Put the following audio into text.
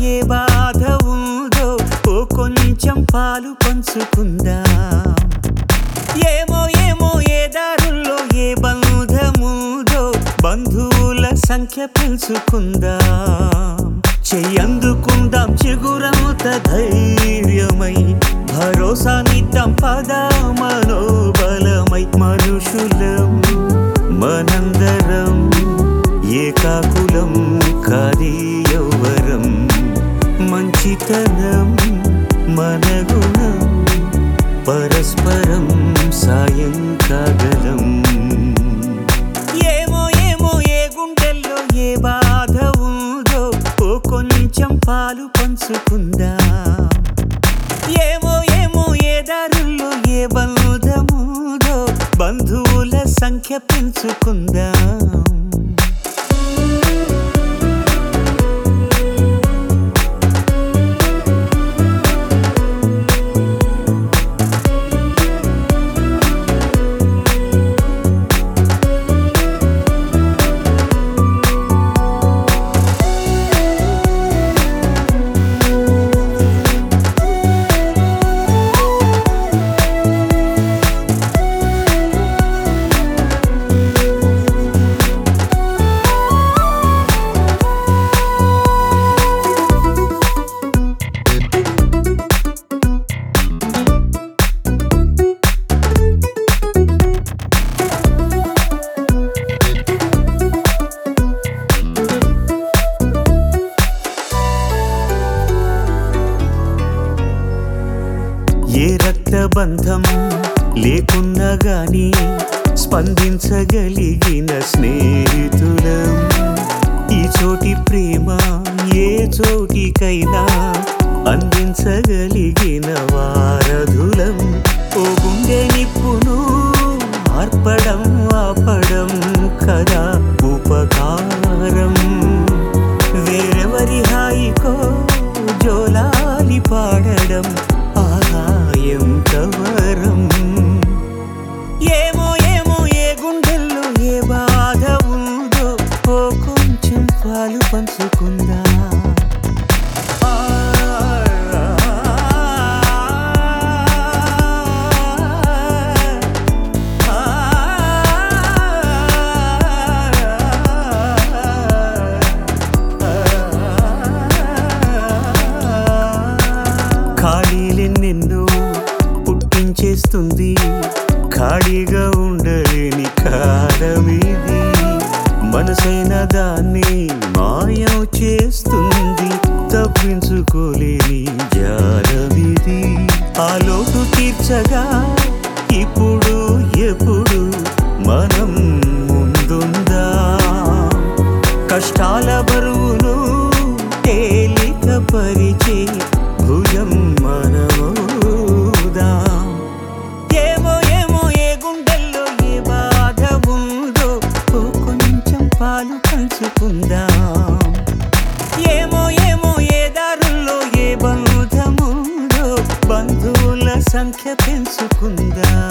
ఏ బాధ ఉందో ఓ కొంచెం పాలు పంచుకుందాం ఏమో ఏమో ఏ దారుల్లో ఏ బంధముదో బంధువుల సంఖ్య పెంచుకుందాం చెయ్యందుకుందాం చిగురముత ధైర్యమై భరోసానిద్దాం పద మనోబలమై మనుషులం మనందరం ఏకాకులం కాది యౌవరం మంచితనం మన గుణం పరస్పరం సాయం కాగలం ఏమో ఏమో ఏ గుండెల్లో ఏ బాధ ఉందో ఓ కొంచెం పాలు పంచుకుందాం ఏమో ఏమో ఏ దారుల్లో ఏ బంధముదో బంధువుల సంఖ్య పెంచుకుందాం ఏ రక్తబంధం లేకున్నా గాని స్పందించగలిగిన స్నేహితులం ఈ చోటి ప్రేమ ఏ చోటికైనా అందించగలిగిన వారధులం ఓ గుండె నిప్పును ఆర్పడం ఆపడం కదా ఉపకారం వేరెవరి హాయికో జోలాలి పాడడం ఆహాయం కవరం ఏమో ఏమో ఏ గుండెల్లో ఏ బాధ ఉందో ఓ కొంచెం పాలు పంచుకుందా ఖాళీలెన్నెన్నో పుట్టించేస్తుంది ఖాళీగా ఉండలేని కాలమిది మనసైన దాన్ని మాయం చేస్తుంది తప్పించుకోలేని జాలమిది ఆ లోటు తీర్చగా ఇప్పుడు ఎప్పుడు మనం ముందుందా కష్టాల బరువును తేలిక పరిచే భుజం మనమోదా ఏమో ఏమో ఏ గుండెల్లో ఏ బాధ ఉందో ఓ కొంచెం పాలు పంచుకుందాం ఏమో ఏమో ఏ దారుల్లో ఏ బంధముందో బంధువుల సంఖ్య పెంచుకుందాం